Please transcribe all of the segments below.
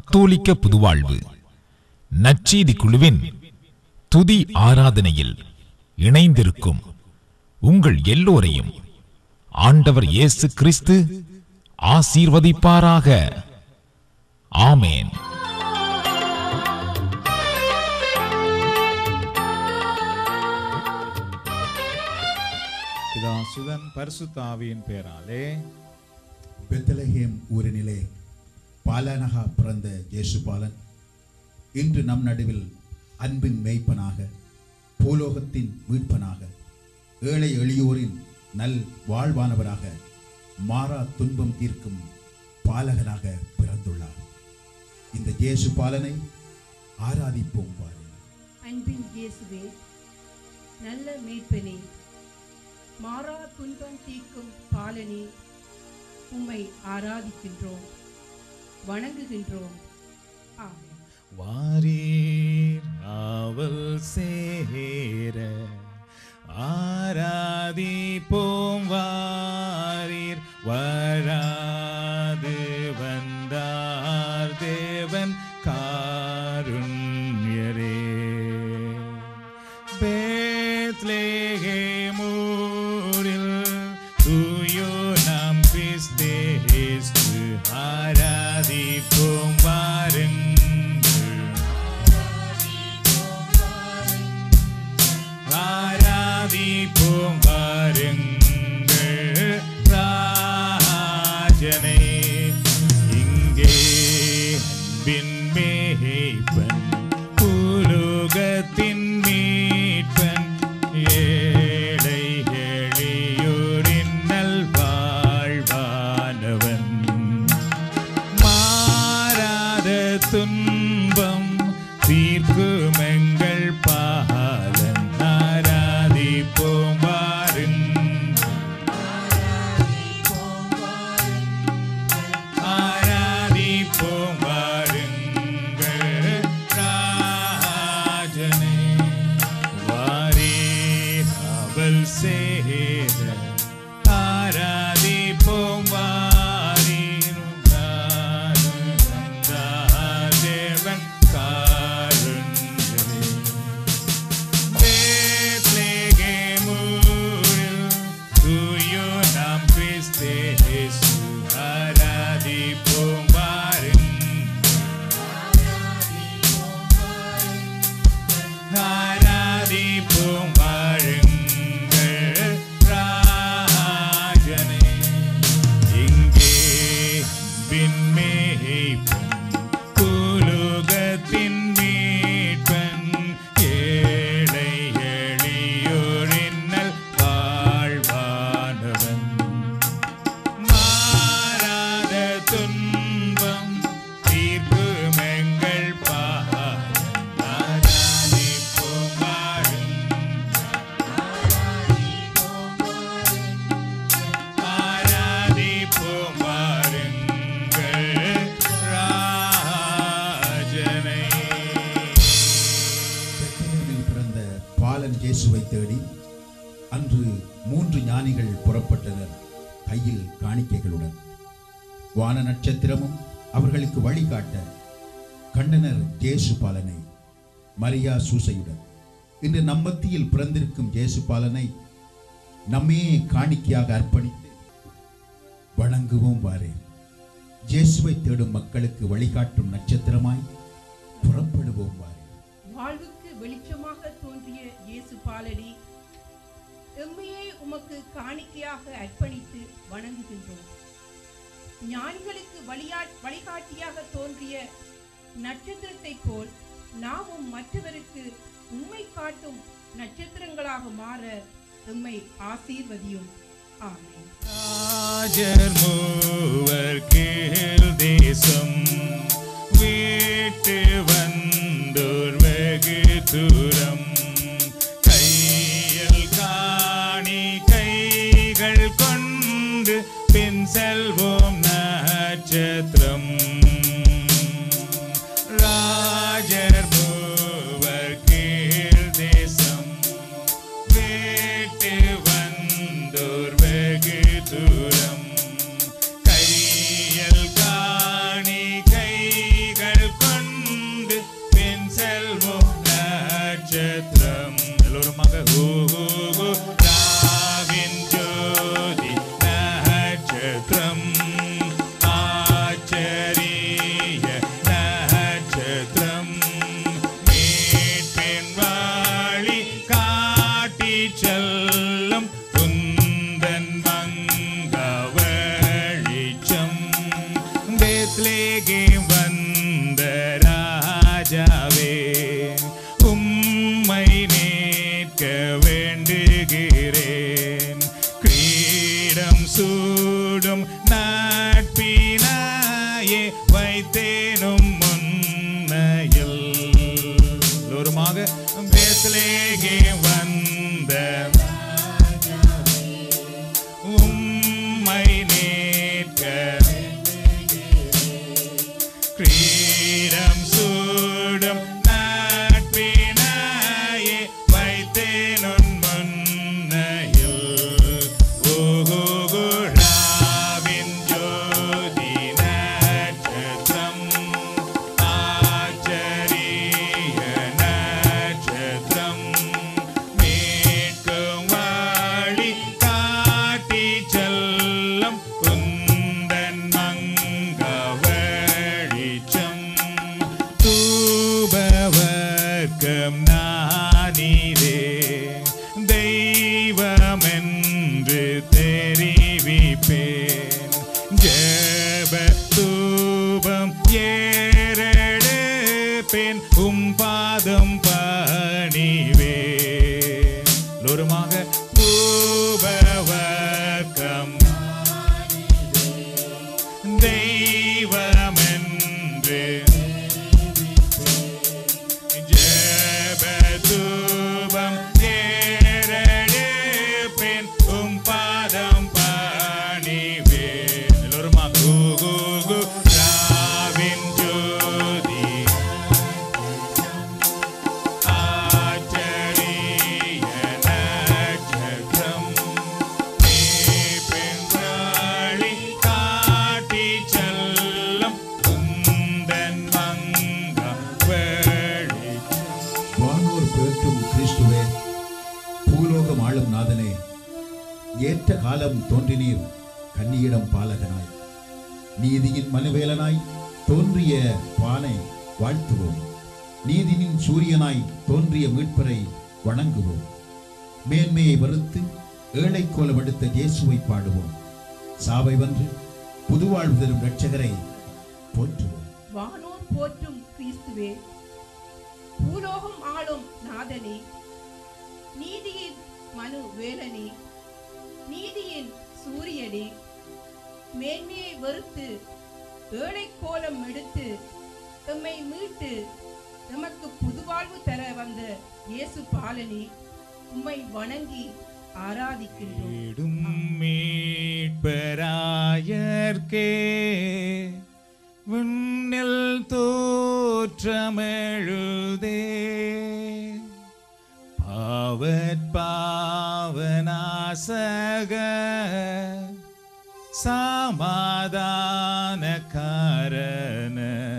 கத்தோலிக்க புதுவாழ்வு நற்செய்தி குழுவின் துதி ஆராதனையில் இணைந்திருக்கும் உங்கள் எல்லோரையும் ஆண்டவர் இயேசு கிறிஸ்து ஆசீர்வதிப்பாராக ஆமேன் பிதா சுதன் பரிசுத்தாவியின் பேராலே பெத்தலஹேம் ஊரினிலே பாலனகா பிறந்த இயேசுபாலன் இன்று நம் நடுவில் அன்பின் மேய்ப்பனாக பூலோகத்தின் மீட்பனாக ஏழை எளியோரின் நல் வாழ்வானவராக மாறா துன்பம் தீர்க்கும் பாலகனாக பிறந்துள்ளார் இந்த இயேசு பாலனை ஆராதிப்போம் பாருங்கள் அன்பின் இயேசுவே நல்ல மேய்ப்பனே மாறா துன்பம் தீர்க்கும் பாலனே உம்மை ஆராதிக்கின்றோம் வணங்குகின்றோம் ஆமென் வாரீர் ஆவல் சேர ஆராதிப்போம் வாரீர் வராது வந்தார் தேவன் காருண்யரே பேத்லேகேமூரில் தூயோ நாம் கிறிஸ்தேஸ்து ஆராதிப்போம் வாருங்கள் ஆராதிப்போம் வாருங்கள் ராஜனை இங்கே அன்பின் மேய்ப்பன் புலுகத்தின் மீட்பன் ஏழை எளியோரின் நல்வாழ்வானவன் மாறாத துன்பம் தீர்க்கும் எங்கள் பாலன் ஆராதிப்போம் வாருங்கள் ஆராதிப்போம் வாருங்கள் ராஜனே வாரீர் அவள் சேர ஆராதிப்போம் வாரீர் தேவன் காருண்யமே Bethlehemul, tuyo nam Christe Jesu, ஆராதிப்போம் ஆராதிப்போம் வாருங்கள் ராஜனே இங்கே விண்மேய்ப்பன் புலுகத்தின் மீட்பன் ஏழை எளியோரின் நல் வாழ்வானவன் மாறாத துன்பம் தீர்க்கும் எங்கள் பாதம் ஆராதிப்போம் ஆராதிப்போம் வாருங்கள் ராஜனை பெத்லகேமில் பிறந்த பாலன் இயேசுவை தேடி அன்று மூன்று ஞானிகள் புறப்பட்டனர் கையில் காணிக்கைகளுடன் வான நட்சத்திரமும் அவர்களுக்கு வழிகாட்ட கண்டனர் இயேசு பாலனை மரியா சூசையுடன் இன்று நம் மத்தியில் பிறந்திருக்கும் இயேசு பாலனை நம்மே காணிக்கையாக அர்ப்பணித்து வணங்குவோம் வாரே இயேசுவை தேடும் மக்களுக்கு வழிகாட்டும் நட்சத்திரமாய் புறப்படுவோம் வாரே வாழ்வுக்கு வெளிச்சமாக தோன்றிய இயேசு பாலடி எம்மையே உமக்கு காணிக்கையாக அர்ப்பணித்து வணங்குகின்றோம் ஞானிகளுக்கு வழியா வழிகாட்டியாக தோன்றிய நட்சத்திரத்தைப் போல் நாமும் மற்றவருக்கு உம்மை காட்டும் நட்சத்திரங்களாக மாற எம்மை ஆசீர்வதியும் ஆமென் ராஜர் மூவர் கீழ் தேசம் வீட்டு வந்தோர் வெகு தூரம் கையில் காணி கைகள் கொண்டு பின் செல்வோம் நட்சத்திரம் ராஜர் மூவர் கீழ் தேசம் வேட்டு வந்தோர் வெகு தூரம் கையில் காணி கைகள் நட்சத்திரம் எல்லோருமாக ஹூ ஹூ ஹூ ராவின் ஜோதி நட்சத்திரம் ஆச்சரிய நட்சத்திரம் மீட்பின் வாழி காட்டி செல்லும் குந்தன் மங்க வெளிச்சம் பெத்லேகே வந்த ராஜாவே உம்மை நேற்க வேண்டுகிறேன் கிரீடம் சூடும் நாட்பினாயே வைத்தேனும் முன்னையில் எல்லோருமாக பேசலேகே வந்த உம்மை நேற்க கிரீடம் சூடும் நாட்பினாயே வைத்தேனுன் முன்னையில் ஓஹோ ராவின் ஜோதி நட்சத்திரம் ஆச்சரிய நட்சத்திரம் மீட்கும் வாழி காட்டி செல்லும் குந்தன் மங்க வெளிச்சம் தூபவர்க்கம் நானீரே தெய்வமென்று தெரிவிப்பேன் ஜெப தூபம் ஏறெடுப்பேன் உம் பாதம் பணிவேன் லோருமாக தூபவர்க்கம் தெய்வமென்று ஜெபதூபம் ஏறெடுப்பேன் உம் பாதம் பணிவேன் எல்லோருமா கு கு கு ராவின் ஜோதி ஆச்சரிய நட்சத்திரம் பெண்காளி காட்டி செல்லும் குந்தன் மங்க வெளி வானோர் பேற்றும் கிறிஸ்துவே பூலோகம் ஆளும் நாதனே ஏற்ற காலம் தோன்றினீர் கன்னியிடம் பாலகனாய் நீதியின் மனுவேலனாய் தோன்றிய பானை வாழ்த்துவோம் நீதியின் சூரியனாய் தோன்றிய மீட்பரை வணங்குவோம் மேன்மையை வெறுத்து ஏழை கோலம் எடுத்த இயேசுவை பாடுவோம் சாவை வென்று புதுவாழ்வு தரும் இரட்சகரை போற்றுவோம் வானோர் போற்றும் கிறிஸ்துவே பூலோகம் ஆளும் நாதனே நீதியின் மனு வேலனே நீதியின் சூரியனே மேன்மையை வெறுத்து ஏழை கோலம் எடுத்து எம்மை மீட்டு எமக்கு புதுவாழ்வு தர வந்த இயேசு பாலனே உம்மை வணங்கி ஆராதிக்கின்றோம் தேடும் மீட்பராயர்க்கே விண்ணில் தோற்றமெழுதே பாவற் பாவநாசக சமாதானக்காரன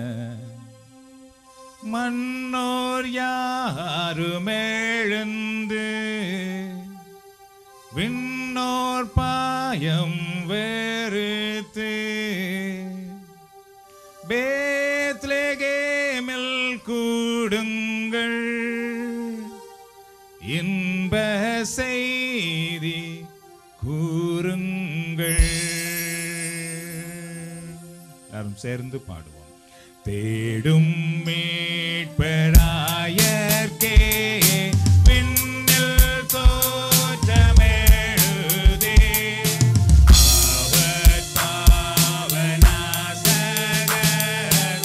மன்னோர் யாருமெழுந்து விண்ணோர் பாயம் வெறுத்து பேத்லெகேமில் கூடுங்கள் இன்ப செய்தி கூறுங்கள் எல்லாரும் சேர்ந்து பாடுவோம் தேடும் மீட்பராயர்க்கே விண்ணில் தோற்றமெழுதே அவர் பாவநாசகர்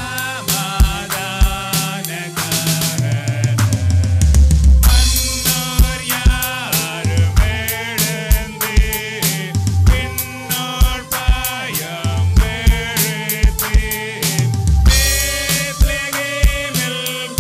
சமாதானக்காரர் மன்னோர் யாரும் எழுந்து பின்னோர் பாயம் வெறுத்து பெத்லெகேமில்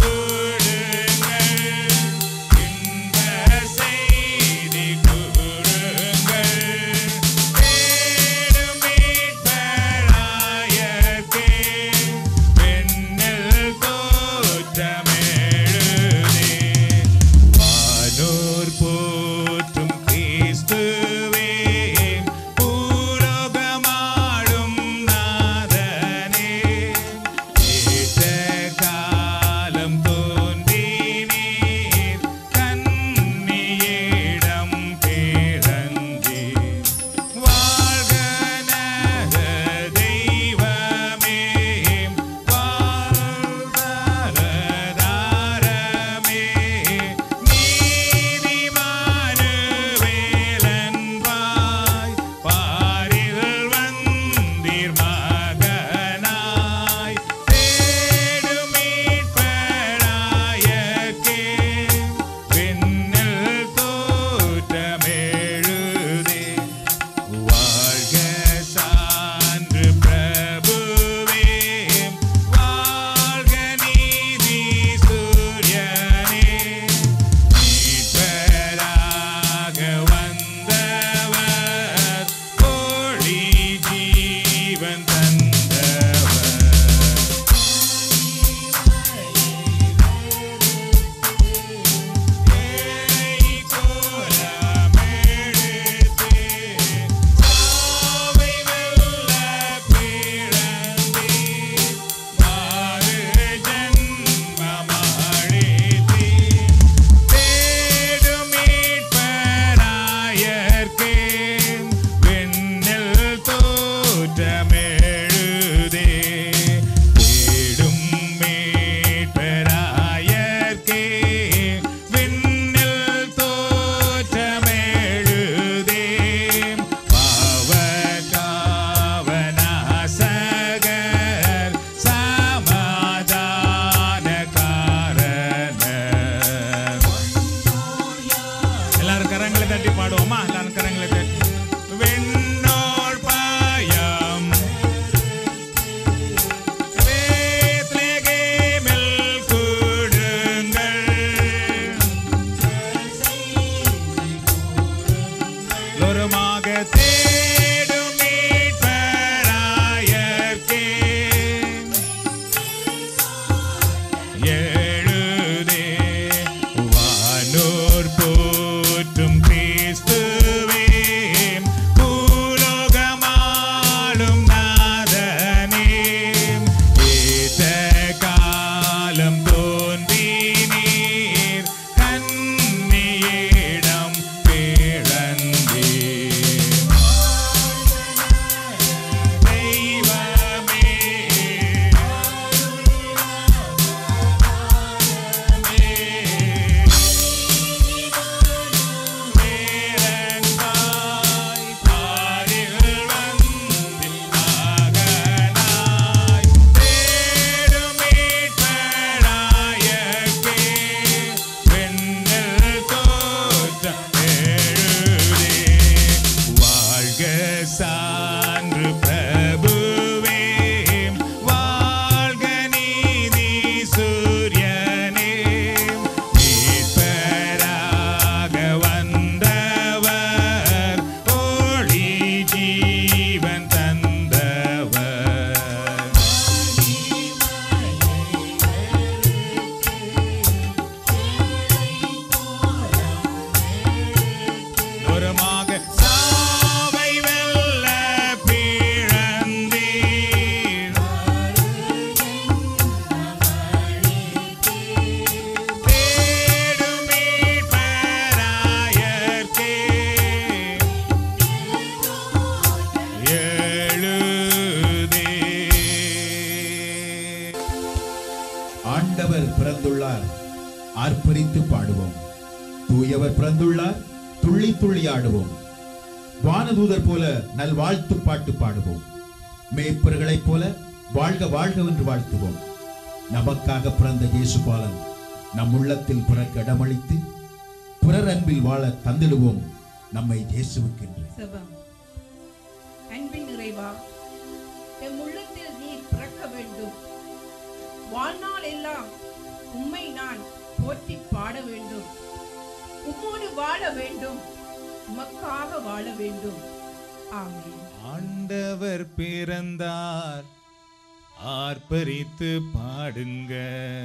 தூயவர் பிறந்துள்ளார் துள்ளி துள்ளி ஆடுவோம் வானதூதர் போல நல்வாழ்த்து பாட்டு பாடுவோம் மேய்ப்பர்களைப் போல வாழ்க வாழ்கவென்று வாழ்த்துவோம் நமக்காக பிறந்த இயேசுபாலன் நம் உள்ளத்தில் பிறக்க இடமளித்து பிறர் அன்பில் வாழ தந்திடுவோம் நம்மை இயேசுவுக்கென்று செபம் அன்பின் நிறைவா எம் உள்ளத்தில் நீர் பிறக்க வேண்டும் வாழ்நாள் எல்லாம் உம்மை நான் போற்றி பாட வேண்டும் உம்மோடு வாழ வேண்டும் உமக்காக வாழ வேண்டும் ஆமென் ஆண்டவர் பிறந்தார் ஆர்ப்பரித்து பாடுங்க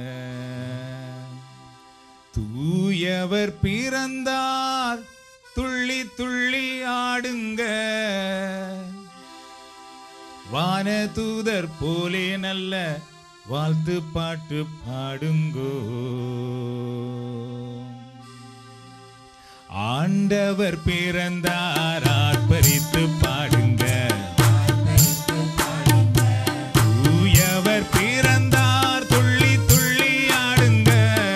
தூயவர் பிறந்தார் துள்ளி துள்ளி ஆடுங்க வானதூதர் போலே நல்ல வாழ்த்து பாட்டு பாடுங்கோ ஆண்டவர் பிறந்தார் ஆர்ப்பரித்து பாடுங்க தூயவர் பிறந்தார் துள்ளி துள்ளி ஆடுங்க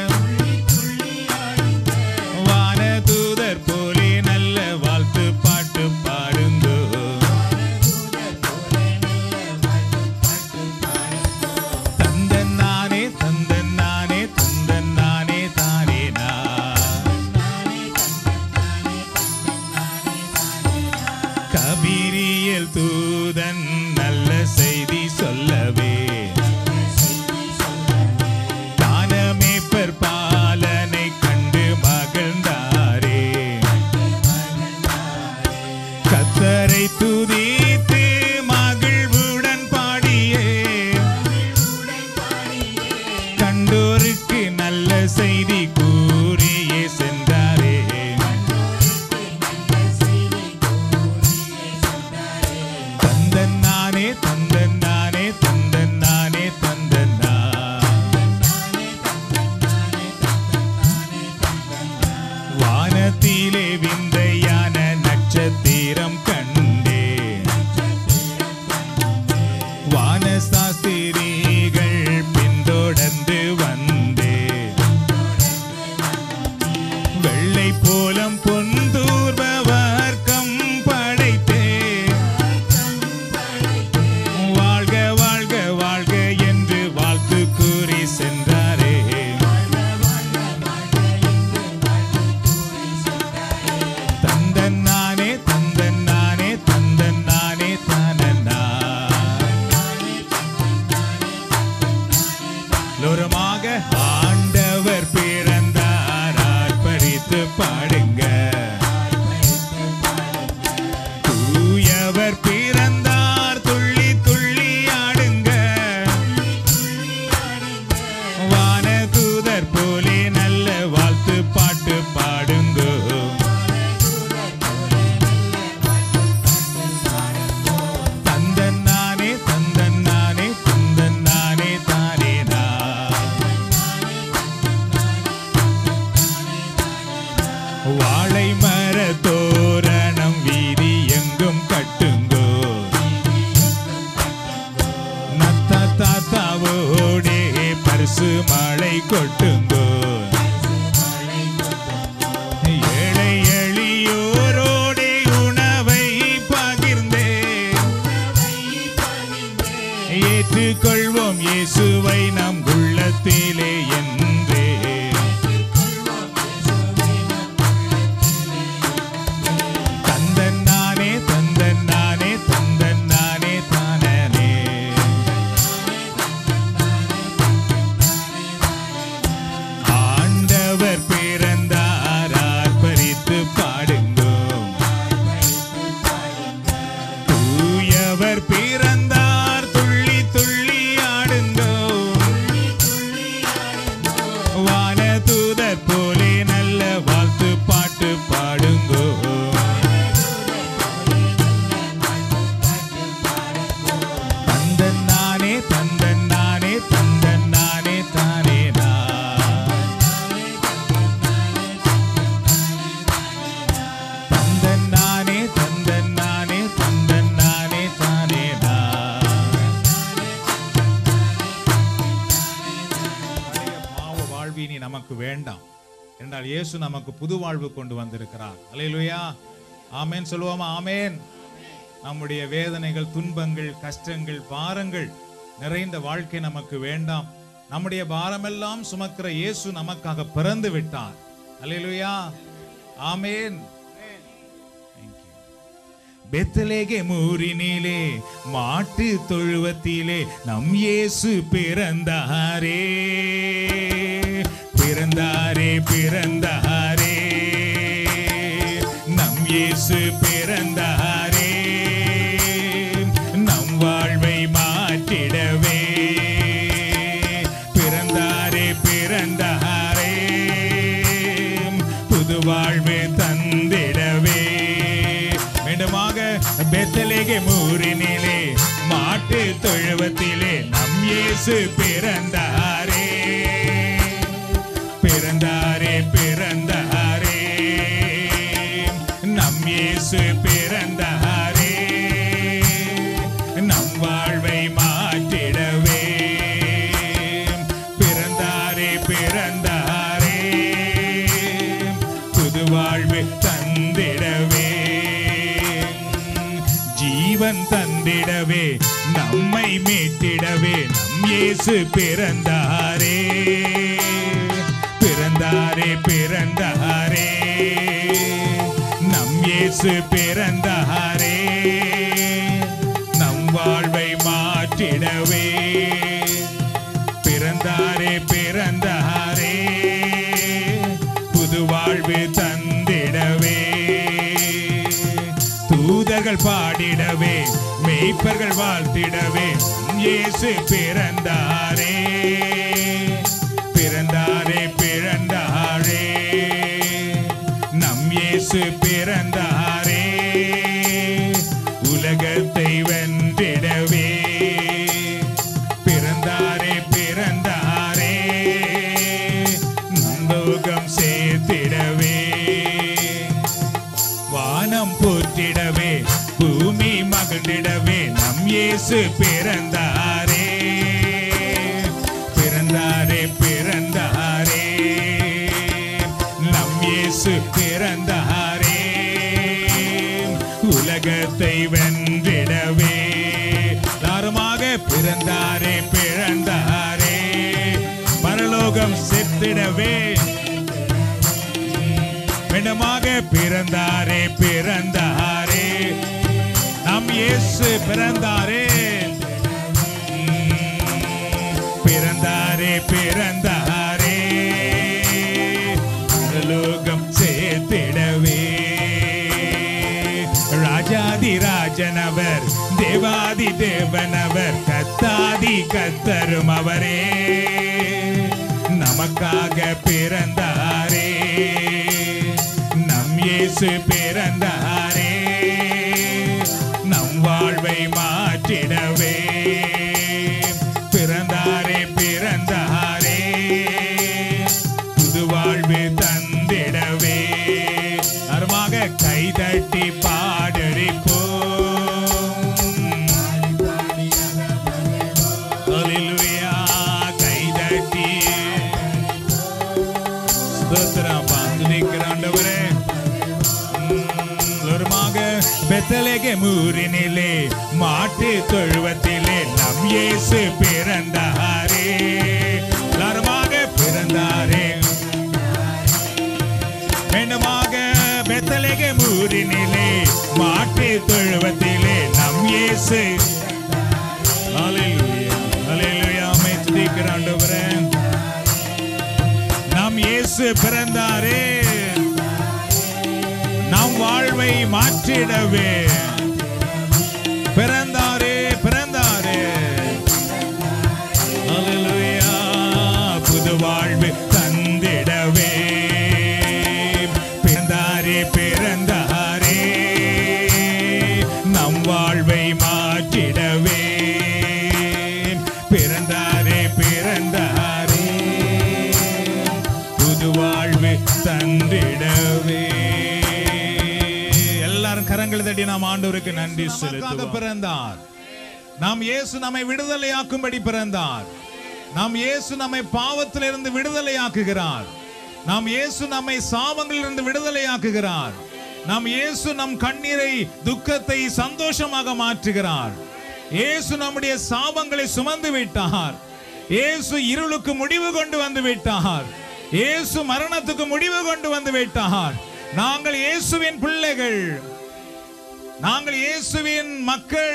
வானதூதர் போலே நல்ல வாழ்த்து பாட்டு பாடுங்க தந்தன் நானே தந்தன் நானே தந்தன் நானே தானே நான் கபீரியல் தூதன் நல்ல செய்தி சொல்லவே தானமேப்பர் பாலனை கண்டு மகிழ்ந்தாரே கத்தரை துதித்து மகிழ்வுடன் பாடியே கண்டோருக்கு நல்ல செய்தி கூறியே சென்றாரே தந்தன் நானே தந்தன் நானே தந்தன் நானே தந்தன் வானத்திலே விந்தையான நட்சத்திரம் கண்டே வானசாஸ்திரிகள் பின்தொடர்ந்து வந்தே வெள்ளை போலம் பொந்தூர்பவர்க்கம் படைத்தே வாழ்க வாழ்க வாழ்க என்று வாழ்த்து கூறி சென்றாரே தந்தன் நானே தந்தன் நானே தந்தன் நானே தானன்னா லோரமாக ஆண்டவர் பிறந்தார் ஆர்ப்பரித்து பாடுங்க தூயவர் பிறந்தார் துள்ளி துள்ளி ஆடுங்க வானதூதர் போலே நல்ல வாழ்த்து பாட்டு பாடுங்க தந்தன் நானே தந்தன் நானே தந்தன் நானே தானே நான் வாழை மர தோரணம் வீதி எங்கும் கட்டுங்கோ நத்த தாத்தாவோடே பரிசு மழை கொட்டுங்கோ ஏழை எளியோரோடே உணவை பகிர்ந்தே ஏற்றுக்கொள்வோம் இயேசுவை நம் உள்ளத்திலே என்றே தந்தன் நானே தந்தன் நானே தந்தன் நானே தானே ஏனென்றால் இயேசு நமக்கு புது வாழ்வு கொண்டு வந்திருக்கிறார் அல்லேலூயா ஆமென் சொல்லுவோமா ஆமென் நம்முடைய வேதனைகள் துன்பங்கள் கஷ்டங்கள் பாரங்கள் நிறைந்த வாழ்க்கை நமக்கு வேண்டாம் நம்முடைய பாரமெல்லாம் சுமக்கிற இயேசு நமக்காக பிறந்து விட்டார் அல்லேலூயா ஆமென் பெத்தலேகே மூரினிலே மாட்டு தொழுவத்திலே நம் இயேசு பிறந்தாரே பிறந்தாரே பிறந்தாரே நம் இயேசு பிறந்தாரே நம் வாழ்வை மாற்றிடவே பிறந்தாரே பிறந்தாரே புது வாழ்வு தந்திடவே மீண்டுமாக பெத்தலேகே மூரினிலே மாட்டு தொழுவத்திலே நம் இயேசு பிறந்தாரே பிறந்தாரே பிறந்தாரே நம் இயேசு பிறந்தாரே நம் வாழ்வை மாற்றிடவே பிறந்தாரே பிறந்தாரே புது வாழ்வு தந்திடவே ஜீவன் தந்திடவே நம்மை மீட்டிடவே நம் இயேசு பிறந்தாரே பிறந்தாரே பிறந்தாரே நம் இயேசு பிறந்தாரே நம் வாழ்வை மாற்றிடவே பிறந்தாரே பிறந்தாரே புது வாழ்வு தந்திடவே தூதர்கள் பாடிடவே மெய்ப்பர்கள் வாழ்த்திடவே இயேசு பிறந்தாரே பிறந்தாரே பிறந்தாரே நம் இயேசு பிறந்தாரே உலகத்தை வென்றிடவே பிறந்தாரே பிறந்தாரே நந்தோகம் சேர்த்திடவே வானம் போற்றிடவே பூமி மகிழ்ந்திடவே நம் இயேசு பிறந்தாரே பிறந்தாரே பிறந்தாரே நம் இயேசு பிறந்தாரே உலகத்தை வென்றிடவே தாருமாக பிறந்தாரே பிறந்தாரே பரலோகம் செத்திடவே மீண்டுமாக பிறந்தாரே பிறந்தாரே நம் இயேசு பிறந்தாரே பிறந்தாரே பிறந்தாரே பரலோகம் சேர்த்திடவே ராஜாதி ராஜனவர் தேவாதி தேவனவர் கத்தாதி கத்தரும் அவரே நமக்காக பிறந்தாரே நம் இயேசு பிறந்தாரே நம் வாழ்வை மாற்றிடவே பிறந்தாரே பிறந்தாரே புது வாழ்வு தந்திடவே அருமாக கைதட்டி பாடடிப்போம் Hallelujah. கைதட்டி ஸ்தோத்திரம் பாந்துதிக்கிற ஆண்டவரே உம், பெத்தலேகே மூரினிலே மாட்டு தொழுவத்திலே நம் இயேசு பிறந்தாரே எல்லாருமாக பிறந்தாரே மீண்டுமாக பெத்தலேகே மூரினிலே மாட்டு தொழுவத்திலே நம் இயேசு ஹalleluya ஹalleluya மே துதிக்கிற ஆண்டவரே நம் இயேசு பிறந்தாரே நம் வாழ்வை மாற்றிடவே பிறந்தாரே பிறந்தாரே ஹalleluya புது வாழ்வு தந்திடவே பிறந்தாரே பிறந்தாரே நம் வாழ்வை மாற்றிடவே பிறந்தாரே பிறந்தாரே புது வாழ்வு தந்திடவே எல்லாரும் கரங்களை தட்டி நாம் ஆண்டவருக்கு நன்றி செலுத்துவோம் பிறந்தார் நாம் இயேசு நம்மை விடுதலையாக்கும்படி பிறந்தார் நாம் இயேசு நம்மை பாவத்திலிருந்து விடுதலையாக்குகிறார் நாம் இயேசு நம்மை சாபங்களிலிருந்து விடுதலையாக்குகிறார் நாம் இயேசு நம் கண்ணீரை துக்கத்தை சந்தோஷமாக மாற்றுகிறார் இயேசு நம்முடைய சாபங்களை சுமந்து விட்டார் இயேசு இருளுக்கு முடிவு கொண்டு வந்து விட்டார் இயேசு மரணத்துக்கு முடிவு கொண்டு வந்து விட்டார் நாங்கள் இயேசுவின் பிள்ளைகள் நாங்கள் இயேசுவின் மக்கள்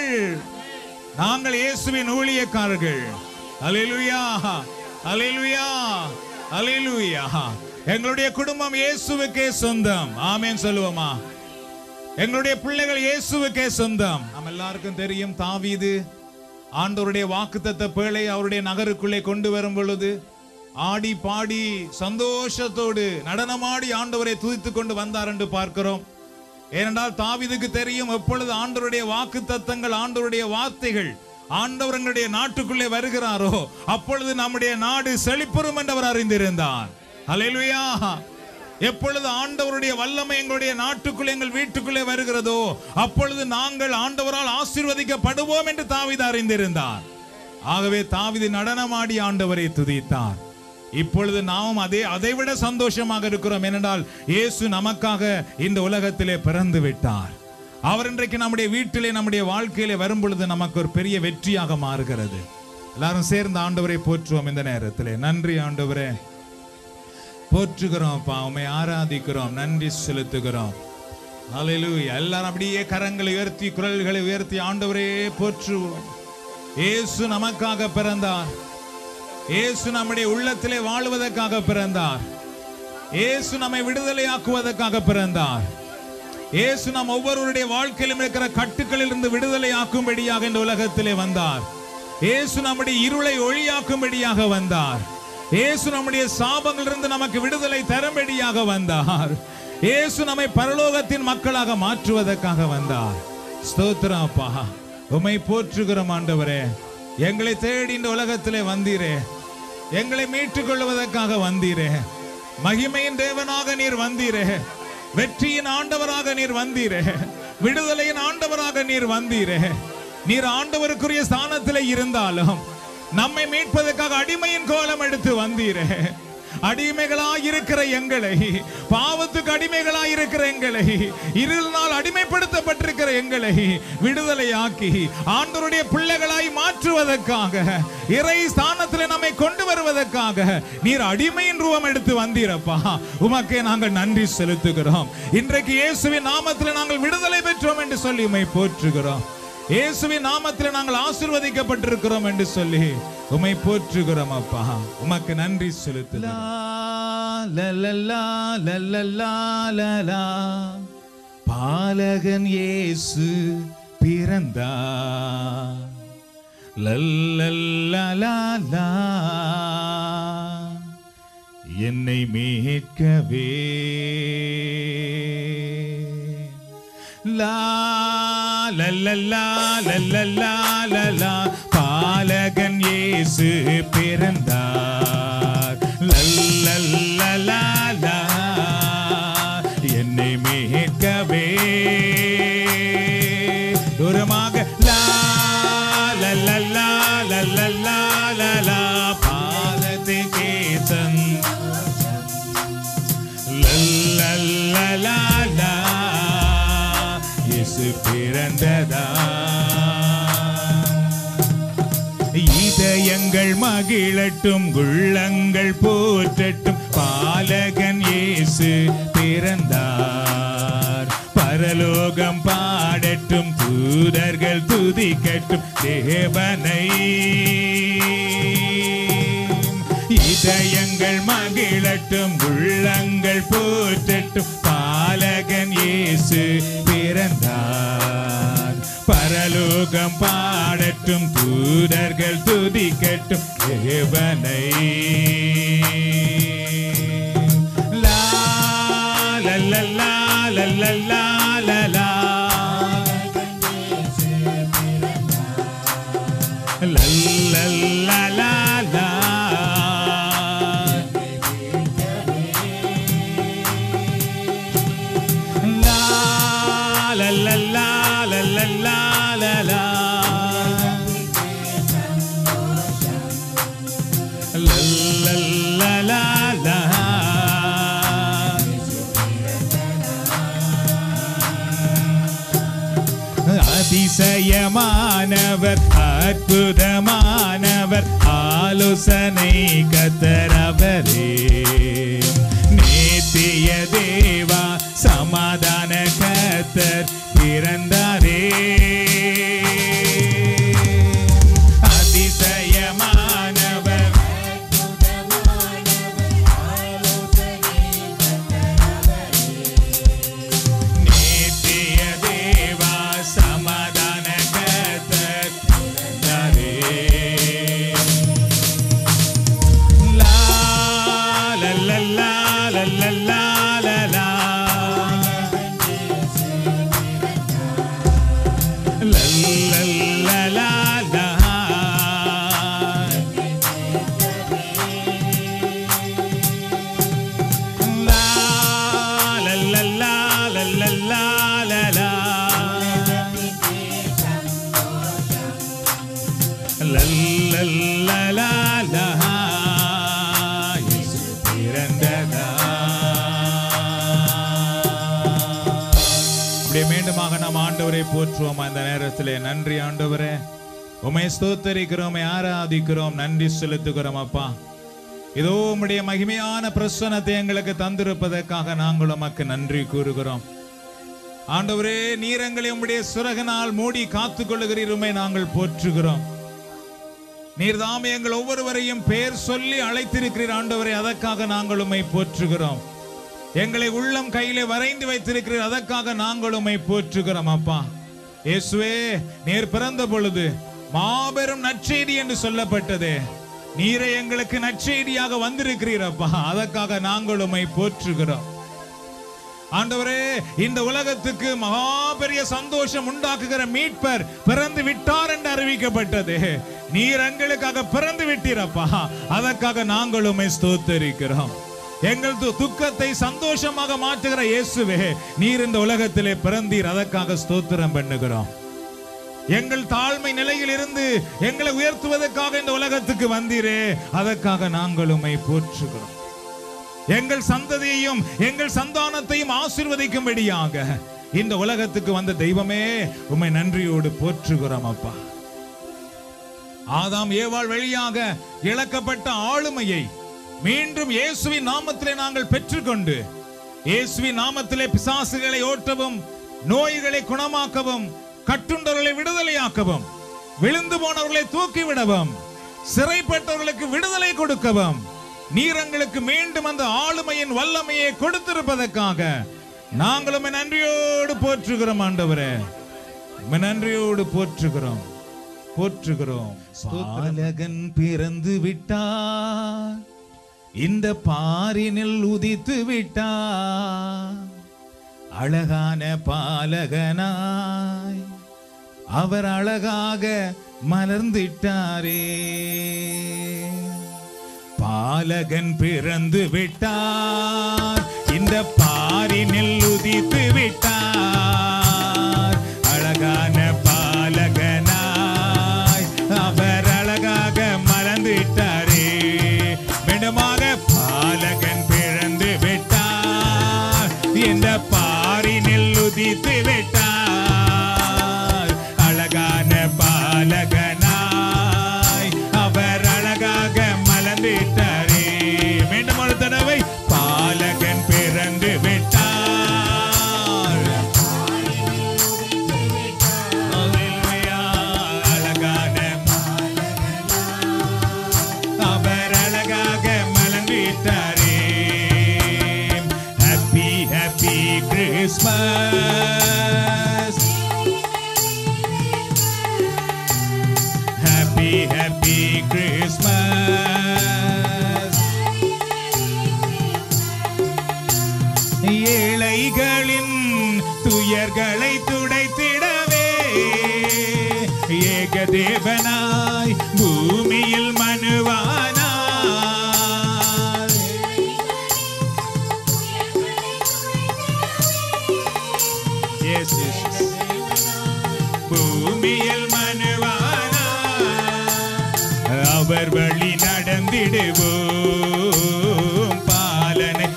நாங்கள் இயேசுவின் ஊழியக்காரர்கள் அலிலுயா அலிலுயா அலிலுயா எங்களுடைய குடும்பம் இயேசுவுக்கே சொந்தம் ஆமென் சொல்லுவோமா எங்களுடைய பிள்ளைகள் இயேசுவுக்கே சொந்தம் நம்ம எல்லாருக்கும் தெரியும் தாவீது ஆண்டவருடைய வாக்குத்தத்த பேழை அவருடைய நகருக்குள்ளே கொண்டு வரும் பொழுது ஆடி பாடி சந்தோஷத்தோடு நடனமாடி ஆண்டவரை துதித்துக் கொண்டு வந்தார் என்று பார்க்கிறோம் ஏனென்றால் தாவீதுக்கு தெரியும் எப்பொழுது ஆண்டவருடைய வாக்கு தத்தங்கள் ஆண்டவருடைய வார்த்தைகள் ஆண்டவர் எங்களுடைய நாட்டுக்குள்ளே வருகிறாரோ அப்பொழுது நம்முடைய நாடு செழிப்புறும் என்று அவர் அறிந்திருந்தார் அல்லேலூயா எப்பொழுது ஆண்டவருடைய வல்லமை எங்களுடைய நாட்டுக்குள்ளே எங்கள் வீட்டுக்குள்ளே வருகிறதோ அப்பொழுது நாங்கள் ஆண்டவரால் ஆசீர்வதிக்கப்படுவோம் என்று தாவீது அறிந்திருந்தார் ஆகவே தாவீது நடனமாடி ஆண்டவரை துதித்தார் இப்பொழுது நாம் அதே அதைவிட சந்தோஷமாக இருக்கிறோம் ஏனென்றால் இயேசு நமக்காக இந்த உலகத்திலே பிறந்து விட்டார் அவர் இன்றைக்கு நம்முடைய வீட்டிலே நம்முடைய வாழ்க்கையிலே வரும் பொழுது நமக்கு ஒரு பெரிய வெற்றியாக மாறுகிறது எல்லாரும் சேர்ந்து ஆண்டவரை போற்றுவோம் இந்த நேரத்திலே நன்றி ஆண்டவரே போற்றுகிறோம் அப்பா உம்மை ஆராதிக்கிறோம் நன்றி செலுத்துகிறோம் ஹalleluya எல்லாரும் அப்படியே கரங்களை உயர்த்தி குரல்களை உயர்த்தி ஆண்டவரே போற்றுவோம் இயேசு நமக்காக பிறந்தார் இயேசு நம்முடைய உள்ளத்திலே வாழுவதற்காக பிறந்தார் இயேசு நம்மை விடுதலையாக்குவதற்காக பிறந்தார் இயேசு நம் ஒவ்வொருவருடைய வாழ்க்கையிலும் இருக்கிற கட்டுக்களில் இருந்து விடுதலை ஆக்கும்படியாக இந்த உலகத்திலே வந்தார் இயேசு நம்முடைய இருளை ஒளியாக்கும்படியாக வந்தார் இயேசு நம்முடைய சாபங்களிலிருந்து நமக்கு விடுதலை தரும்படியாக வந்தார் இயேசு நம்மை பரலோகத்தின் மக்களாக மாற்றுவதற்காக வந்தார் ஸ்தோத்திரம் அப்பா உம்மை போற்றுகிறோம் ஆண்டவரே எங்களை தேடி இந்த உலகத்திலே வந்தீரே எங்களை மீட்டுக் கொள்வதற்காக வந்தீரே மகிமையின் தேவனாக நீர் வந்தீரே வெற்றியின் ஆண்டவராக நீர் வந்தீரே விடுதலையின் ஆண்டவராக நீர் வந்தீரே நீர் ஆண்டவருக்குரிய ஸ்தானத்திலே இருந்தாலும் நம்மை மீட்பதற்காக அடிமையின் கோலம் எடுத்து வந்தீரே அடிமைகளாய் இருக்கிற எங்களை பாவத்துக்கு அடிமைகளாய் இருக்கிற எங்களை இருள் நாள் அடிமைப்படுத்தப்பட்டிருக்கிற எங்களை விடுதலையாக்கி ஆண்டவருடைய பிள்ளைகளாய் மாற்றுவதற்காக இறை ஸ்தானத்தில் நம்மை கொண்டு வருவதற்காக நீர் அடிமையின் ரூபம் எடுத்து வந்தீரப்பா உமக்கே நாங்கள் நன்றி செலுத்துகிறோம் இன்றைக்கு இயேசுவின் நாமத்தில் நாங்கள் விடுதலை பெற்றோம் என்று சொல்லி உம்மை போற்றுகிறோம் இயேசுவின் நாமத்தில் நாங்கள் ஆசிர்வதிக்கப்பட்டிருக்கிறோம் என்று சொல்லி உம்மை போற்றுகிறோம் அப்பா உமக்கு நன்றி செலுத்துகிறோம் பாலகன் இயேசு பிறந்தார் லல்லல்லலலா. என்னை மீட்கவே லா லல்லல்லா லல்லல்லா லலா. பாலகன் இயேசு பிறந்தார் லல்லல்லலலா. என்னை மீட்கவே தூரமாக லா லல்லல்லா லல்லல்லா லலா. பாதத்தின் கேசன் லல்லல்லலலா. இயேசு பிறந்ததா இதயங்கள் மகிழட்டும் உள்ளங்கள் போற்றட்டும் பாலகன் இயேசு பிறந்தார் பரலோகம் பாடட்டும் தூதர்கள் துதிக்கட்டும் தேவனை இதயங்கள் மகிழட்டும் உள்ளங்கள் போற்றட்டும் பாலகன் இயேசு பிறந்தார் பரலோகம் பாடட்டும் தூதர்கள் துதிக்கட்டும் தேவனை லா லல்லல்லா லல்லல்லா லலா. லல்லல்லலலா. லா லல்லல்லா லல்லல்லா லலா. லல்லல்லலலா. அதிசயமானவர் அற்புதமானவர் ஆலோசனை கத்தரவரே நேத்திய தேவா சமாதான கத்தர் பிறந்தாரே அதிசயமானவர் நேத்திய தேவா சமாதான கத்தர் பிறந்தாரே லா லா லா லா லா லா லா லா லா. லா லா லா லா லா. லா லா லா லா லா லா லா லா லா. லல்லல்லலலா, இயேசு பிறந்ததா. இப்படியே மீண்டுமாக நாம் ஆண்டவரை போற்றுவோம் அந்த நேரத்திலே நன்றி ஆண்டவரே உமை ஸ்தோத்தரிக்கிறோம் உம்மை ஆராதிக்கிறோம் நன்றி செலுத்துகிறோம் அப்பா இதோ உம்முடைய மகிமையான பிரசனத்தை எங்களுக்கு தந்திருப்பதற்காக நாங்கள் உமக்கு நன்றி கூறுகிறோம் ஆண்டவரே நீரங்களை உம்முடைய சுரகனால் மூடி காத்துக் கொள்ளுகிறீர் உம்மை நாங்கள் போற்றுகிறோம் நீர் தாமே எங்கள் ஒவ்வொருவரையும் பெயர் சொல்லி அழைத்திருக்கிறீர் ஆண்டவரை அதற்காக நாங்கள் உம்மை போற்றுகிறோம் எங்களை உள்ளம் கையிலே வரைந்து வைத்திருக்கிறீர் அதற்காக நாங்கள் உம்மை போற்றுகிறோம் அப்பா இயேசுவே நீர் பிறந்த பொழுது மாபெரும் நற்செய்தி என்று சொல்லப்பட்டது நீரே எங்களுக்கு நற்செய்தியாக வந்திருக்கிறீர் அப்பா அதற்காக நாங்கள் உம்மை போற்றுகிறோம் ஆண்டவரே இந்த உலகத்துக்கு மகா பெரிய சந்தோஷம் உண்டாக்குகிற மீட்பர் பிறந்து விட்டார் என்று அறிவிக்கப்பட்டது நீர் எங்களுக்காக பிறந்து விட்டீரப்பா அதற்காக நாங்கள் உம்மை ஸ்தோத்தரிக்கிறோம் எங்கள் து- துக்கத்தை சந்தோஷமாக மாற்றுகிற இயேசுவே நீர் இந்த உலகத்திலே பிறந்தீர் அதற்காக ஸ்தோத்திரம் பண்ணுகிறோம் எங்கள் தாழ்மை நிலையில் இருந்து எங்களை உயர்த்துவதற்காக இந்த உலகத்துக்கு வந்தீரே அதற்காக நாங்கள் உம்மை போற்றுகிறோம் எங்கள் சந்ததியையும் எங்கள் சந்தானத்தையும் ஆசீர்வதிக்கும்படியாக இந்த உலகத்துக்கு வந்த தெய்வமே உம்மை நன்றியோடு போற்றுகிறோம் அப்பா ஆதாம் ஏவாள் வழியாக இழக்கப்பட்ட ஆளுமையை மீண்டும் இயேசுவின் நாமத்திலே நாங்கள் பெற்றுக்கொண்டு இயேசுவின் நாமத்திலே பிசாசுகளை ஓட்டவும் நோய்களை குணமாக்கவும் கட்டுண்டவர்களை விடுதலையாக்கவும் விழுந்து போனவர்களை தூக்கிவிடவும் சிறைப்பட்டவர்களுக்கு விடுதலை கொடுக்கவும் நீர் எங்களுக்கு மீண்டும் அந்த ஆளுமையின் வல்லமையை கொடுத்திருப்பதற்காக நாங்கள் உம்மை நன்றியோடு போற்றுகிறோம் ஆண்டவரே உம்மை நன்றியோடு போற்றுகிறோம் போற்றுகிறோம் பாலகன் பிறந்து விட்டார் இந்த பாரினில் உதித்து விட்டார் அழகான பாலகனாய் அவர் அழகாக மலர்ந்திட்டாரே பாலகன் பிறந்து விட்டார் இந்த பாரினில் உதித்து விட்டார் அழகான பாலகனாய் அவர் அழகாக மலர்ந்திட்டாரே மீண்டுமாக பாலகன் பிறந்து விட்டார் இந்த பாரினில் உதித்து விட்டார் அழகான பாலகனாய் அவர் அழகாக மலர்ந்திட்டாரே மீண்டும் ஒரு தடவை பாலகன் பிறந்து விட்டார் அல்லேலூயா, அழகான அவர் அழகாக மலர்ந்திட்டாரே happy happy Christmas happy happy Christmas ஏழைகளின் துயர்களை துடைத்திடவே ஏகதேவனாய் பூமியில் மனுவானார் Yes, yes, yes. பூமியில் மனுவானார் அவர் வழி நடந்திடுவோம் பாலனை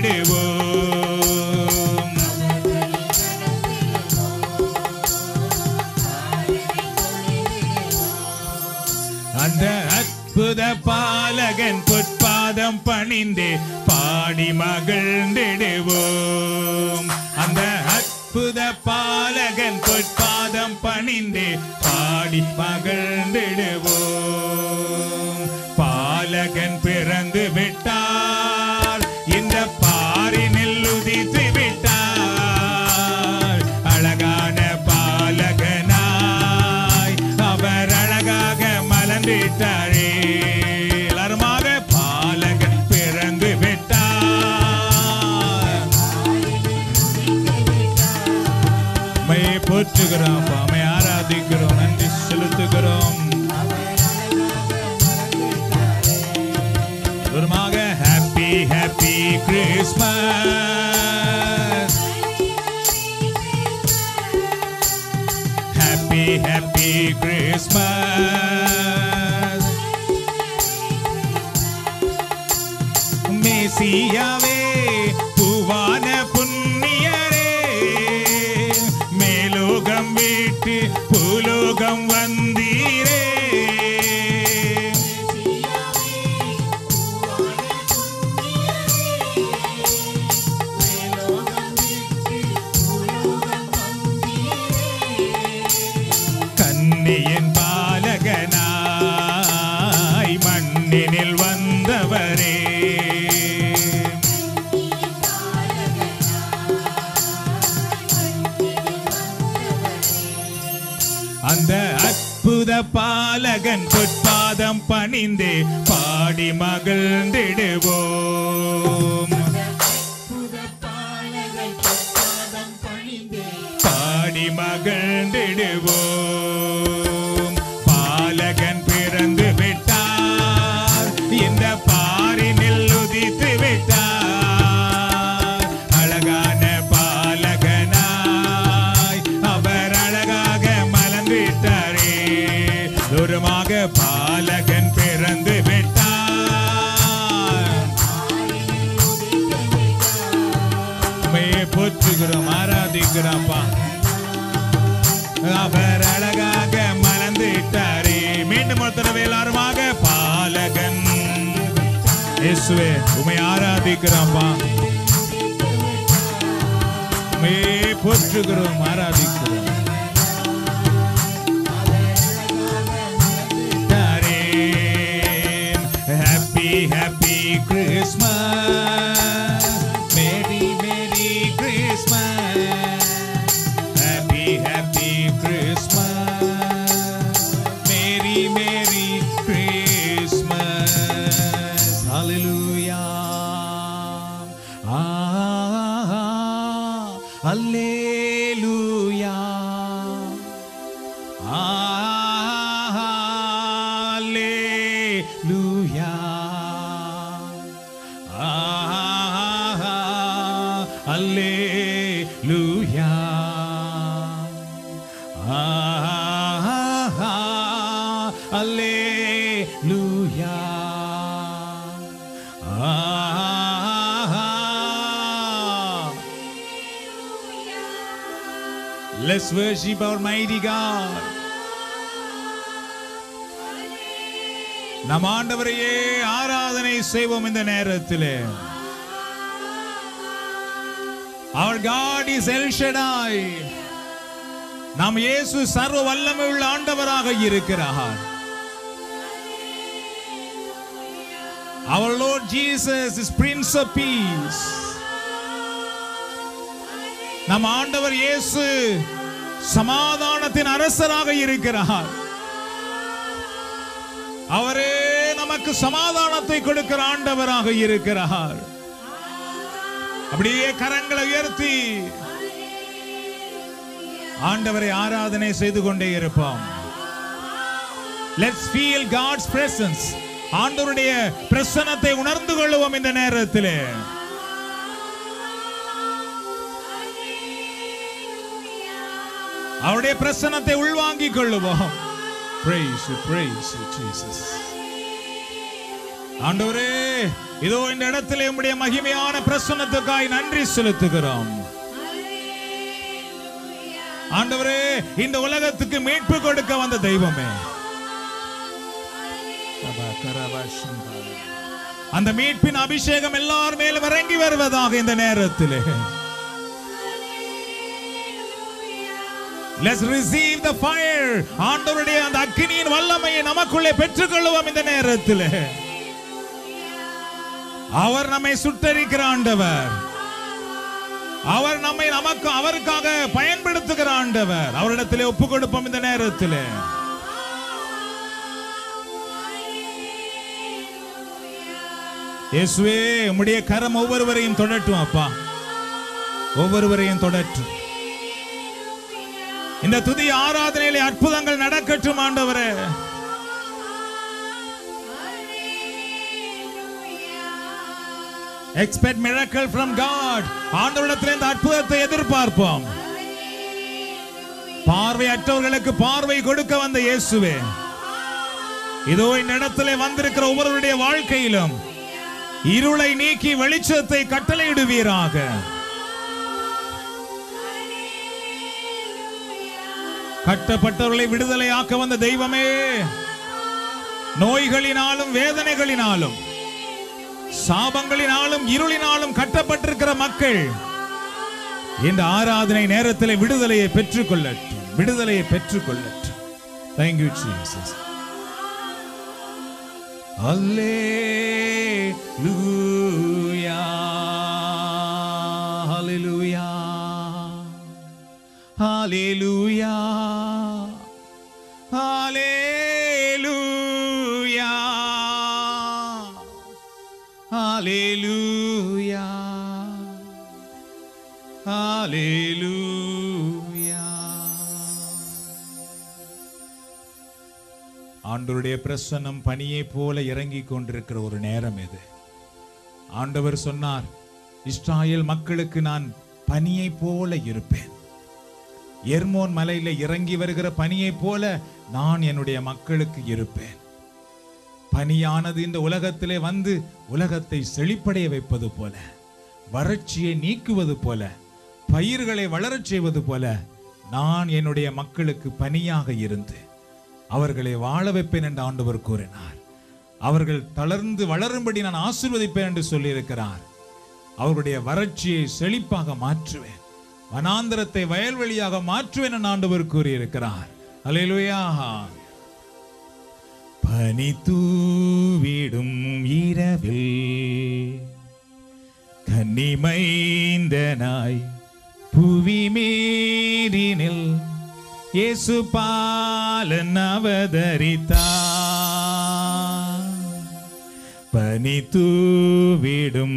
தொழுதிடுவோம் பணிந்தே பாடி மகிழ்ந்திடுவோம் அந்த அற்புத பாலகன் பொற்பாதம் பணிந்தே பாடி மகிழ்ந்திடுவோம் பாலகன் பிறந்து விட்டார் இந்த பாரினில் உதித்து விட்டார் அழகான பாலகனாய் அவர் அழகாக மலர்ந்திட்டாரே எல்லாருமாக பாலகன் பிறந்து விட்டார் மையை போற்றுகிறோம் அம்மை ஆராதிக்கிறோம் நன்றி செலுத்துகிறோம் வருமாக happy happy Christmas happy happy Christmas மேசியாவே பூவான புண்ணியரே மேலோகம் விட்டு பூலோகம் வந்தீரே கன்னியின் பாலகனாய் மண்ணினில் வந்தவரே அந்த அற்புத பாலகன் பொற்பாதம் பணிந்தே பாடி மகிழ்ந்திடுவோம் பாடி மகிழ்ந்திடுவோம் பாலகன் பிறந்து விட்டார் இந்த பாரினில் உதித்து விட்டார் அழகான பாலகனாய் அவர் அழகாக மலர்ந்திட்டாரே தூரமாக பாலகன் பிறந்து விட்டார் உண்மையை போற்றுகிறோம் ஆராதிக்கிறோம்ப்பா அவர் அழகாக மலர்ந்துட்டாரே மீண்டும் ஒரு தடவை எல்லாருமாக பாலகன் இயேசுவே உமை ஆராதிக்கிறோம்ப்பா உமையே போற்றுகிறோம் ஆராதிக்கிறோம் Happy, happy Christmas. Merry, Merry Christmas. Happy, happy Christmas. Merry, Merry Christmas. Hallelujah. Ah, Hallelujah. Alleluia. Ah, Alleluia. Ah, Let's worship our mighty God. நம் ஆண்டவரையே ஆராதனை செய்வோம் இந்த நேரத்திலே Our God is El Shaddai. நாம் இயேசு சர்வ வல்லமை உள்ள ஆண்டவராக இருக்கிறார் Our Lord Jesus is Prince of Peace. நம் ஆண்டவர் இயேசு சமாதானத்தின் அரசராக இருக்கிறார் அவரே நமக்கு சமாதானத்தை கொடுக்கிற ஆண்டவராக இருக்கிறார் அப்படியே கரங்களை உயர்த்தி ஆண்டவரை ஆராதனை செய்து கொண்டே இருப்போம் லெட்ஸ் ஃபீல் காட்ஸ் பிரசன்ஸ் ஆண்டவருடைய பிரசன்னத்தை உணர்ந்து கொள்வோம் இந்த நேரத்திலே அவருடைய பிரசன்னத்தை உள்வாங்கிக் கொள்ளுவோம் Praise you, praise you, Jesus. ஆண்டவரே இதோ இந்த இடத்திலே உம்முடைய மகிமையான பிரசன்னத்துக்காய் நன்றி செலுத்துகிறோம் ஆண்டவரே இந்த உலகத்துக்கு மீட்பு கொடுக்க வந்த தெய்வமே அந்த மீட்பின் அபிஷேகம் எல்லார் மேலும் இறங்கி வருவதாக இந்த நேரத்திலே Let's receive the fire. ஆண்டவருடைய அந்த அக்கினியின் வல்லமையை நமக்குள்ளே பெற்றுக்கொள்வோம் இந்த நேரத்தில் அவர் நம்மை சுட்டரிக்கிற ஆண்டவர் அவர் நம்மை நமக்கு அவருக்காக பயன்படுத்துகிற ஆண்டவர் அவரிடத்திலே ஒப்பு கொடுப்போம் இந்த நேரத்தில் இயேசுவே உம்முடைய கரம் ஒவ்வொருவரையும் தொடட்டும் அப்பா ஒவ்வொருவரையும் தொடட்டும் இந்த துதி ஆராதனையிலே அற்புதங்கள் நடக்கட்டும் ஆண்டவரே எக்ஸ்பெக்ட் miracle from God ஆண்டவரிடத்தில் இந்த அற்புதத்தை எதிர்பார்ப்போம் பார்வையற்றவர்களுக்கு பார்வை கொடுக்க வந்த இயேசுவே இதோ இந்த இடத்திலே வந்திருக்கிற ஒவ்வொருவருடைய வாழ்க்கையிலும் இருளை நீக்கி வெளிச்சத்தை கட்டளையிடுவீராக கட்டப்பட்டவர்களை விடுதலையாக்க வந்த தெய்வமே நோய்களினாலும் வேதனைகளினாலும் சாபங்களினாலும் இருளினாலும் கட்டப்பட்டிருக்கிற மக்கள் இந்த ஆராதனை நேரத்தில் விடுதலையை பெற்றுக்கொள்ளட்டும் விடுதலையை பெற்றுக்கொள்ளட்டும் thank you Jesus Hallelujah. Hallelujah. Hallelujah. Hallelujah. Hallelujah. ஆண்டவருடைய பிரசன்னம் பனியை போல இறங்கி கொண்டிருக்கிற ஒரு நேரம் இது ஆண்டவர் சொன்னார் இஸ்ராயேல் மக்களுக்கு நான் பனியை போல இருப்பேன் எர்மோன் மலையில இறங்கி வருகிற பனியை போல நான் என்னுடைய மக்களுக்கு இருப்பேன் பனியானது இந்த உலகத்திலே வந்து உலகத்தை செழிப்படைய வைப்பது போல வறட்சியை நீக்குவது போல பயிர்களை வளரச் செய்வது போல நான் என்னுடைய மக்களுக்கு பனியாக இருந்து அவர்களை வாழ வைப்பேன் என்று ஆண்டவர் கூறினார் அவர்கள் தளர்ந்து வளரும்படி நான் ஆசீர்வதிப்பேன் என்று சொல்லியிருக்கிறார் அவர்களுடைய வறட்சியை செழிப்பாக மாற்றுவேன் வனாந்தரத்தை வயல்வெளியாக மாற்றுவேன் என்று ஆண்டவர் கூறியிருக்கிறார் அல்லேலூயா பனி தூவிடும் இரவில் கன்னிமைந்தனாய் புவி மீறினில் இயேசு பாலன் அவதரித்தார் பனி தூவிடும்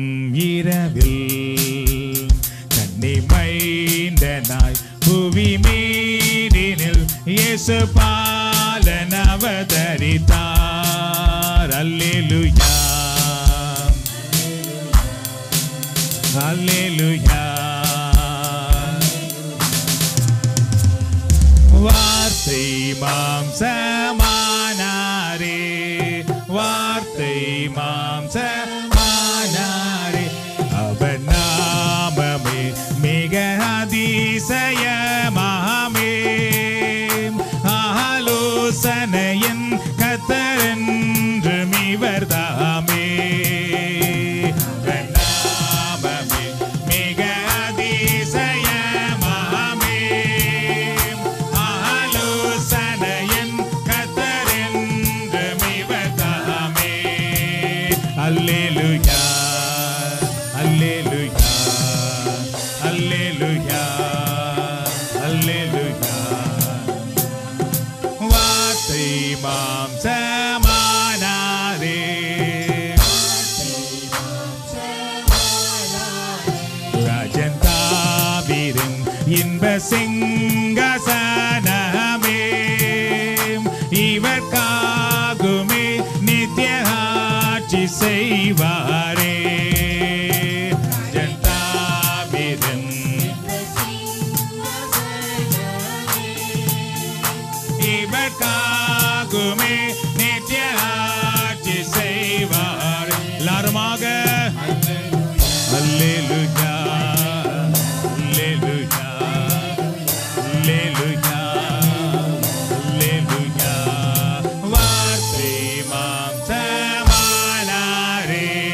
இரவில் கண்ணி மைந்தனாய் புவி மீறினில் இயேசு பாலன் அவதரித்தார் அல்லேலுயா அல்லேலுயா வார்த்தை மாம்சமானாரே வார்த்தை மாம்சமானாரே அவர் நாமமே மிக அதிசயமாமே ஆலோசனையின் கத்தரென்றும் இவர்தாமே அவர் நாமமே மிக அதிசயமாமே ஆலோசனையின் கத்தரென்றும் இவர்தாமே அல்லேலுயா அல்லேலுயா அல்லேலுயா அல்லேலுயா வார்த்தை மாம்சமானாரே ராஜன் தாவீரின் இன்ப சிங்காசனமே இவர்க்காகுமே நித்திய ஆட்சி செய்வாரே ராஜன் தாவீரின் இவர்க்காகுமே நித்திய ஆட்சி செய்வார் எல்லாருமாக அல்லேலுயா அல்லேலுயா அல்லேலுயா அல்லேலுயா வார்த்தை மாம்சமானாரே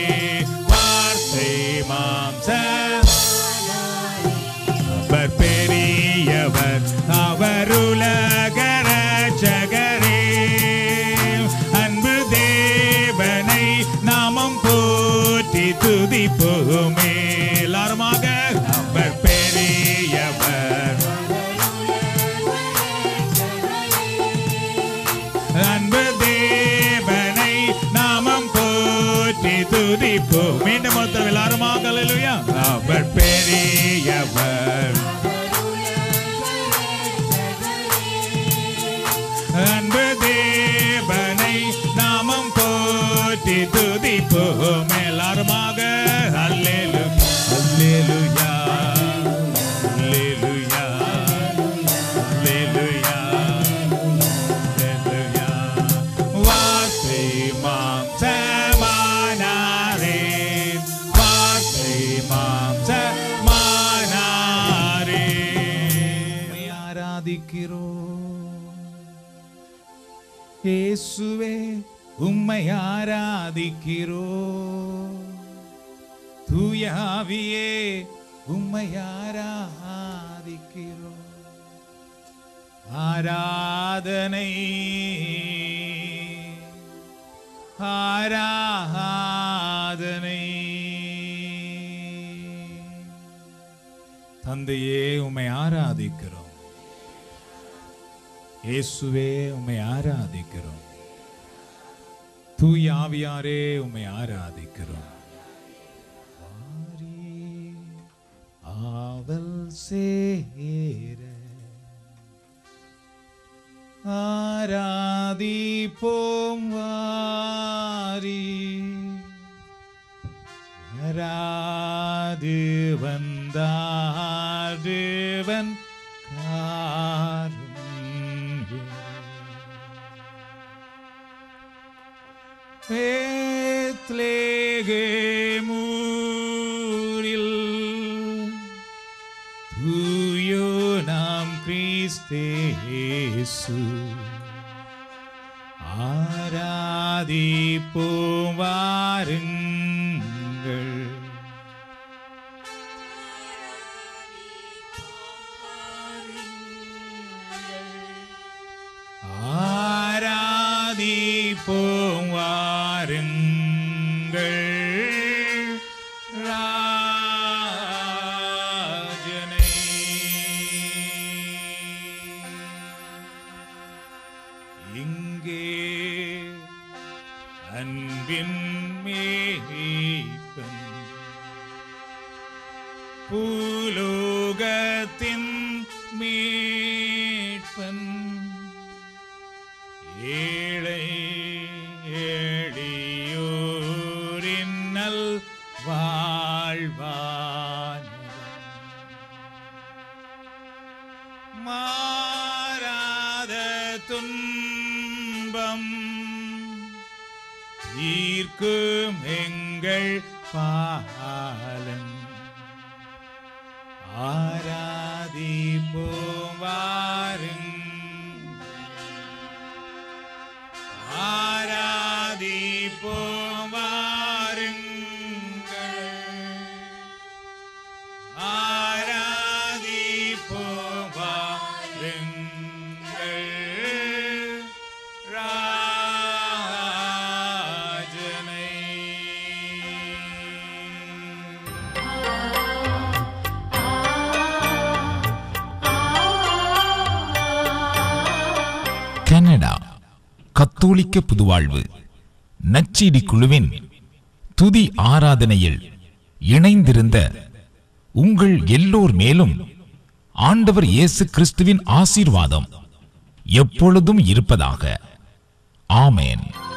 அவர் பெரியவர் அவர் உலக ரட்சகரே அன்பு தேவனை நாமம் போற்றி துதிப்போமே எல்லாருமாக அவர் பெரியவர் அன்பு தேவனை நாமம் போற்றி துதிப்போம் மீண்டும் மொத்தம் எல்லாருமாக அல்லேலூயா அவர் பெரியவர் அன்பு தேவனை நாமம் போற்றி துதிப்போம் எல்லாருமாக அல்லேலு அல்லேலுயா அல்லேலுயா அல்லேலுயா அல்லேலுயா வார்த்தை மாம்சமானாரே வார்த்தை மாம்சமானாரே ஆராதிக்கிறோம் இயேசுவே உம்மை ஆராதிக்கிறோ தூய ஆவியே உம்மை ஆராதிக்கிறோ ஆராதனை ஆராதனை தந்தையே உம்மை ஆராதிக்கிறோம் இயேசுவே உம்மை ஆராதிக்கிறோம் தூய ஆவியாரே உம்மை ஆராதிக்கிறோம் வாரி ஆவல் சேர ஆராதிப்போம் வாரி ராது வந்தாடுவன் மூரில் தூயோ நாம் கிறிஸ்தேசு ஆராதிப்போம் வாருங்கள் ஆராதிப்போம் வாருங்கள் ராஜனை இங்கே அன்பின் மேய்ப்பன் பூலோகத்தின் மீட்பன் ஏழை எளியோரின் நல் வாழ்வான் மாறாத துன்பம் தீர்க்கும் எங்கள் பாலன் ஆராதிப்போம் வாருங்கள் ஆராதிப்போம் வாருங்கள் ஆராதிப்போம் வாருங்கள் ராஜனை கனடா கத்தோலிக்க புதுவாழ்வு நச்சீடி குழுவின் துதி ஆராதனையில் இணைந்திருந்த உங்கள் எல்லோர் மேலும் ஆண்டவர் இயேசு கிறிஸ்துவின் ஆசீர்வாதம் எப்பொழுதும் இருப்பதாக ஆமென்